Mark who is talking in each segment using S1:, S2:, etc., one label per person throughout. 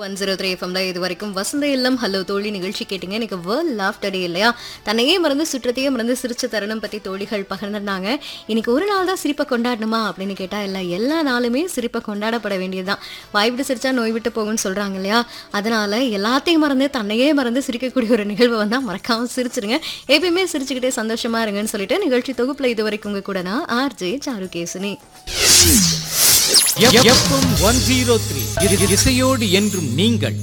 S1: one zero three எஃப்எம்ல இது வரைக்கும் வசந்த இல்லம் ஹலோ தோழி நிகழ்ச்சி கேட்டீங்க எனக்கு வேர்ல்ட் லாஃப்டர் டே இல்லையா தன்னையே மறந்து சுற்றத்தையே மறந்து சிரிச்ச தருணம் பத்தி தோழிகள் பகிர்ந்திருந்தாங்க இன்னைக்கு ஒரு நாள் தான் சிரிப்பை கொண்டாடணுமா அப்படின்னு கேட்டா இல்ல எல்லா நாளுமே சிரிப்பை கொண்டாடப்பட வேண்டியதுதான் வாய் விட்டு சிரிச்சா நோய் விட்டு போகும்னு சொல்றாங்க இல்லையா அதனால எல்லாத்தையும் மறந்து தன்னையே மறந்து சிரிக்கக்கூடிய ஒரு நிகழ்வு வந்தா மறக்காம சிரிச்சிருங்க எப்பயுமே சிரிச்சுக்கிட்டே சந்தோஷமா இருங்கன்னு சொல்லிட்டு நிகழ்ச்சி தொகுப்புல இது வரைக்கும் உங்க கூட நான் RJ Charukesini
S2: FM one zero three இசையோடு என்றும் நீங்கள்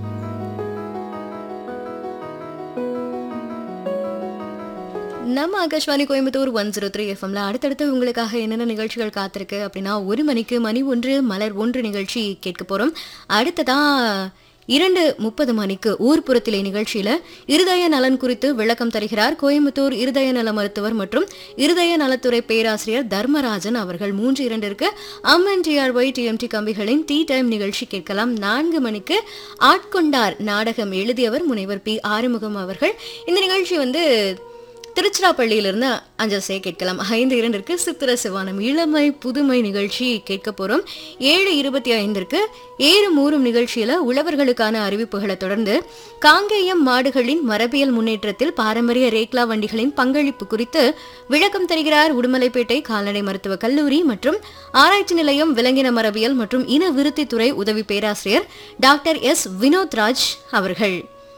S1: நம்ம Akashvani Coimbatore one zero three எஃப்எம்ல அடுத்தடுத்து உங்களுக்காக என்னென்ன நிகழ்ச்சிகள் காத்திருக்கு அப்படின்னா ஒரு மணிக்கு மணி ஒன்று மலர் ஒன்று நிகழ்ச்சி கேட்க போறோம் அடுத்ததா இரண்டு முப்பது மணிக்கு ஊர்ப்புறத்திலே நிகழ்ச்சியில இருதய நலன் குறித்து விளக்கம் தருகிறார் கோயம்புத்தூர் இருதய நல மருத்துவர் மற்றும் இருதய நலத்துறை பேராசிரியர் தர்மராஜன் அவர்கள் மூன்று இரண்டிற்கு அம்மன் டிஆர்ஒய் டிஎம்டி கம்பிகளின் டீ டைம் நிகழ்ச்சி கேட்கலாம் நான்கு மணிக்கு ஆட்கொண்டார் நாடகம் எழுதியவர் முனைவர் பி ஆறுமுகம் அவர்கள் இந்த நிகழ்ச்சி வந்து திருச்சிராப்பள்ளியிலிருந்து அஞ்சல் கேட்கலாம் ஐந்து இரண்டிற்கு சித்திர சிவானம் இளமை புதுமை நிகழ்ச்சி கேட்க போறோம் ஏழு இருபத்தி ஐந்திற்கு ஏறும் ஊறும் நிகழ்ச்சியில உழவர்களுக்கான அறிவிப்புகளை தொடர்ந்து காங்கேயம் மாடுகளின் மரபியல் முன்னேற்றத்தில் பாரம்பரிய ரேக்லா வண்டிகளின் பங்களிப்பு குறித்து விளக்கம் தருகிறார் உடுமலைப்பேட்டை கால்நடை மருத்துவக் கல்லூரி மற்றும் ஆராய்ச்சி நிலையம் விலங்கின மரபியல் மற்றும் இன விருத்தித்துறை உதவி பேராசிரியர் டாக்டர் எஸ் வினோத்ராஜ் அவர்கள்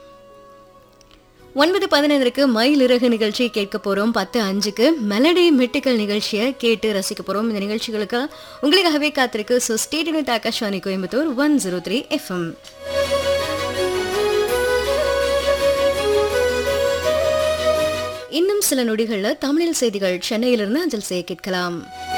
S1: ஒன்பது பதினைந்திற்கு மயில் இறகு நிகழ்ச்சி கேட்க போறோம் பத்து அஞ்சுக்கு மெலடி மெட்டிக்கல் நிகழ்ச்சியை கேட்டு ரசிக்க போறோம் இந்த நிகழ்ச்சிகளுக்கு உங்களுக்காகவே காத்திருக்கு so stadium with Akashvani Coimbatore one zero three FM இன்னும் சில நொடிகள்ல தமிழில் செய்திகள் சென்னையிலிருந்து அஞ்சல் செய்ய கேட்கலாம்